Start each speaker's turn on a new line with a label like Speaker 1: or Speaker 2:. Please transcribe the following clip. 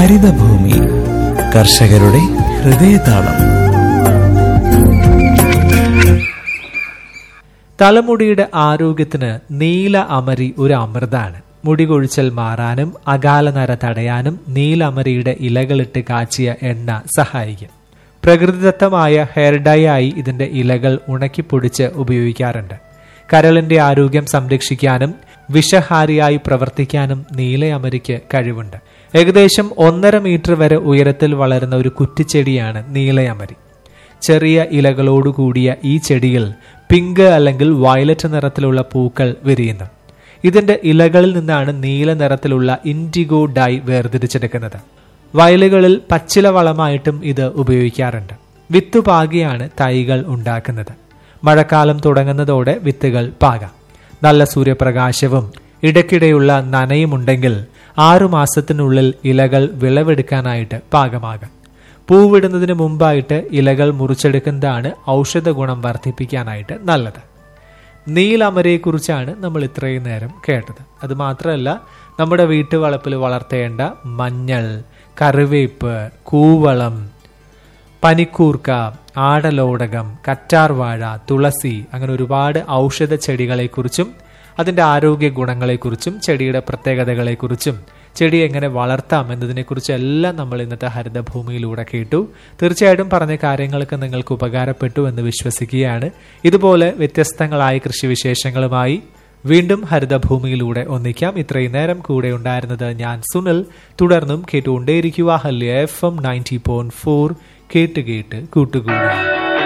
Speaker 1: ഹരിതഭൂമി കർഷകരുടെ ഹൃദയതാളം
Speaker 2: തലമുടിയുടെ ആരോഗ്യത്തിന് നീല അമരി ഒരു അമൃതാണ് മുടി കൊഴിച്ചൽ മാറാനും അകാലനര തടയാനും നീല അമരിയുടെ ഇലകളിട്ട് കാച്ചിയ എണ്ണ സഹായിക്കും പ്രകൃതിദത്തമായ ഹെയർ ഡൈ ആയി ഇതിന്റെ ഇലകൾ ഉണക്കിപ്പൊടിച്ച് ഉപയോഗിക്കാറുണ്ട് കരളിന്റെ ആരോഗ്യം സംരക്ഷിക്കാനും വിഷഹാരിയായി പ്രവർത്തിക്കാനും നീലയമരിക്ക് കഴിവുണ്ട് ഏകദേശം ഒന്നര മീറ്റർ വരെ ഉയരത്തിൽ വളരുന്ന ഒരു കുറ്റിച്ചെടിയാണ് നീലയമരി ചെറിയ ഇലകളോടുകൂടിയ ഈ ചെടിയിൽ പിങ്ക് അല്ലെങ്കിൽ വയലറ്റ് നിറത്തിലുള്ള പൂക്കൾ വിരിയുന്നു ഇതിന്റെ ഇലകളിൽ നിന്നാണ് നീല നിറത്തിലുള്ള ഇൻഡിഗോ ഡൈ വേർതിരിച്ചെടുക്കുന്നത് വയലുകളിൽ പച്ചില വളമായിട്ടും ഇത് ഉപയോഗിക്കാറുണ്ട് വിത്ത് പാകിയാണ് തൈകൾ ഉണ്ടാക്കുന്നത് മഴക്കാലം തുടങ്ങുന്നതോടെ വിത്തുകൾ പാകാം നല്ല സൂര്യപ്രകാശവും ഇടയ്ക്കിടെയുള്ള നനയുമുണ്ടെങ്കിൽ ആറു മാസത്തിനുള്ളിൽ ഇലകൾ വിളവെടുക്കാനായിട്ട് പാകമാകാം പൂവിടുന്നതിന് മുമ്പായിട്ട് ഇലകൾ മുറിച്ചെടുക്കുന്നതാണ് ഔഷധ ഗുണം വർദ്ധിപ്പിക്കാനായിട്ട് നല്ലത് നീലമരയെക്കുറിച്ചാണ് നമ്മൾ ഇത്രയും നേരം കേട്ടത് അത് മാത്രമല്ല നമ്മുടെ വീട്ടുവളപ്പിൽ വളർത്തേണ്ട മഞ്ഞൾ കറിവേപ്പ് കൂവളം പനിക്കൂർക്ക ആടലോടകം കറ്റാർവാഴ തുളസി അങ്ങനെ ഒരുപാട് ഔഷധ ചെടികളെക്കുറിച്ചും അതിന്റെ ആരോഗ്യ ഗുണങ്ങളെക്കുറിച്ചും ചെടിയുടെ പ്രത്യേകതകളെക്കുറിച്ചും ചെടി എങ്ങനെ വളർത്താം എന്നതിനെക്കുറിച്ച് എല്ലാം നമ്മൾ ഇന്നത്തെ ഹരിതഭൂമിയിലൂടെ കേട്ടു തീർച്ചയായിട്ടും പറഞ്ഞ കാര്യങ്ങൾക്ക് നിങ്ങൾക്ക് ഉപകാരപ്പെട്ടു എന്ന് വിശ്വസിക്കുകയാണ് ഇതുപോലെ വ്യത്യസ്തങ്ങളായ കൃഷിവിശേഷങ്ങളുമായി വീണ്ടും ഹരിതഭൂമിയിലൂടെ ഒന്നിക്കാം ഇത്രയും നേരം കൂടെ ഉണ്ടായിരുന്നത് ഞാൻ സുനിൽ തുടർന്നും കേട്ടുകൊണ്ടേയിരിക്കുക ഹല്യ F M ninety point four കേട്ട് കേട്ട് കൂട്ടുകൂടാം